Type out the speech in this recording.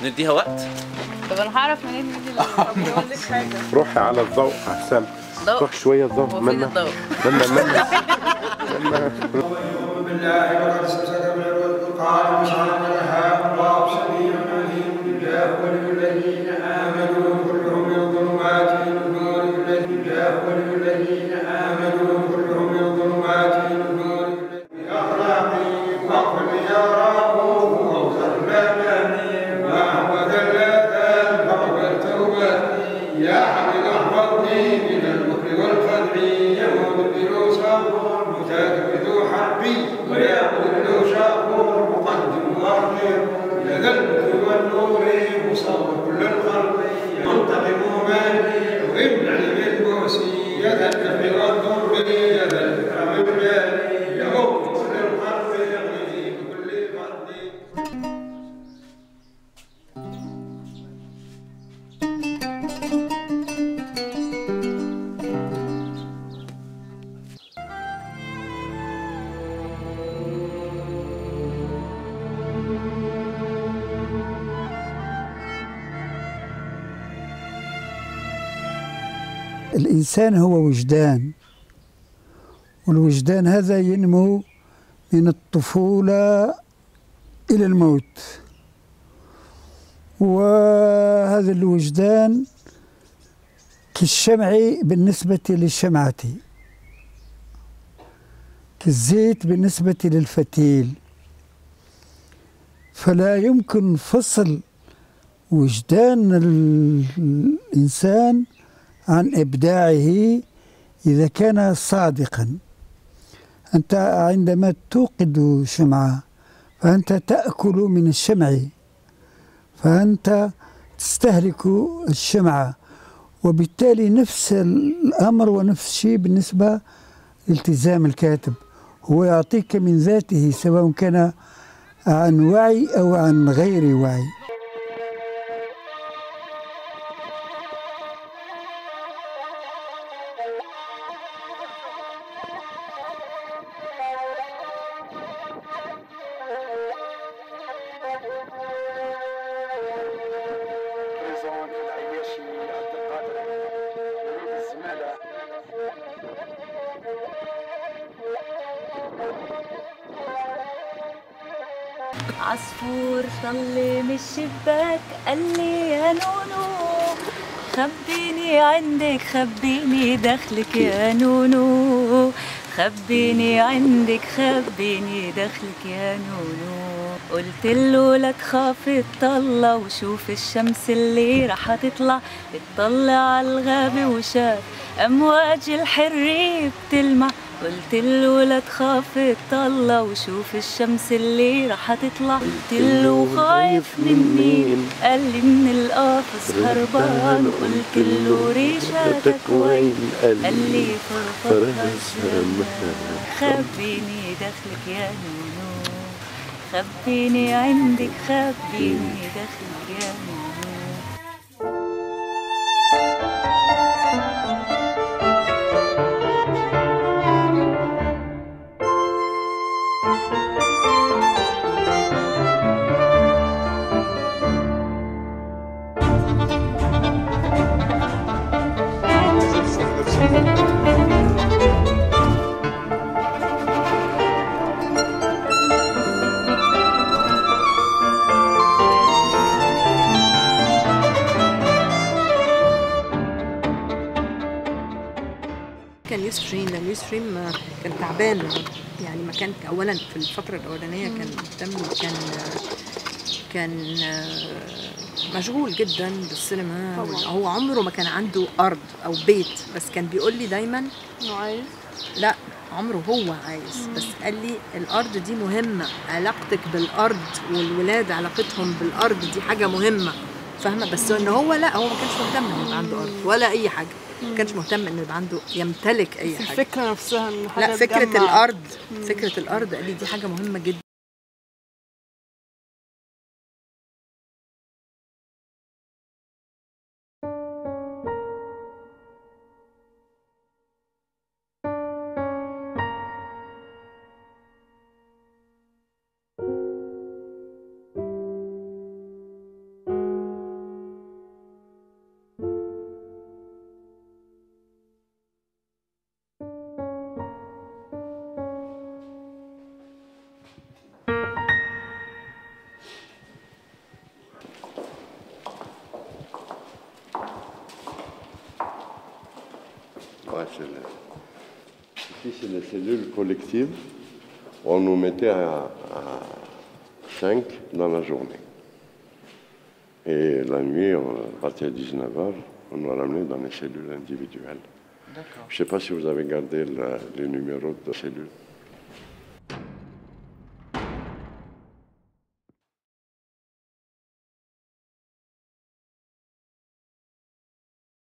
نديها وقت طب انا هعرف منين مين اللي طب يقول لك حاجه روحي على الضوء احسن ضوء. روح شويه الضوء هو فين منا الضوء؟ منا منا منا بالله وقد استمسك بالقرآن وشرع لها الله سميع عليم بالله ولي الذين آمنوا كلهم من الظلمات إلى النور بالله ولي الذين آمنوا كلهم من الظلمات إلى النور بأخلاقهم وقل يا رب وأوزر لنا وأعوذ اللذان فاقبل توبتي يا حبيب احفظني من البكر والخدع يموت بلوسه متاكد ذو حربي ويأخذ له شاكور مقدم مؤخر لدى الملك والنور مصور كل الخلق منتقم مالي وابن بالبوسي يد النفع والضر يد الكرم الجاري يموت كل الخلق يغني بكل فرد الإنسان هو وجدان والوجدان هذا ينمو من الطفولة إلى الموت وهذا الوجدان كالشمع بالنسبة للشمعة كالزيت بالنسبة للفتيل فلا يمكن فصل وجدان الإنسان عن إبداعه إذا كان صادقا أنت عندما توقد شمعة فأنت تأكل من الشمع فأنت تستهلك الشمعة وبالتالي نفس الأمر ونفس الشيء بالنسبة لالتزام الكاتب هو يعطيك من ذاته سواء كان عن وعي أو عن غير وعي رضوان العياشي عبد القادر وليد الزمالة عصفور طل من الشباك قال لي يا نونو خبيني عندك خبيني دخلك يا نونو خبيني عندك خبيني دخلك يا نونو قلت له لا تخاف اطلع وشوف الشمس اللي راح تطلع اطلع على الغابة وشاف امواج الحرية بتلمع قلت له لا تخاف اطلع وشوف الشمس اللي راح تطلع قلت له خايف من مين قال لي من القفص هربان قلت له ريشاتك وين قال لي فرفضها الزمان خبيني دخلك يا نونو خبيني عندك خبيني دخلك يا نونو كان يوسف شاهين لان يوسف شاهين ما- كان تعبان يعني ما كان اولا في الفتره الاولانيه كان مهتم كان كان آه، مشغول جدا بالسينما هو عمره ما كان عنده ارض او بيت بس كان بيقول لي دايما انه عايز لا عمره هو عايز بس قال لي الارض دي مهمه علاقتك بالارض والولاد علاقتهم بالارض دي حاجه مهمه فاهمه بس ان هو لا هو ما كانش مهتم انه يبقى عنده ارض ولا اي حاجه ما كانش مهتم انه يبقى عنده يمتلك اي بس حاجه الفكره نفسها ان حاجه لا فكره تجمع. الارض فكره الارض قال لي دي حاجه مهمه جدا c'est les- Ici, c'est les cellules collectives. On nous mettait à, 5 dans la journée. Et la nuit, on- à partir de 19h, on nous ramenait dans les cellules individuelles. D'accord. Je ne sais pas si vous avez gardé la- les numéros de cellules.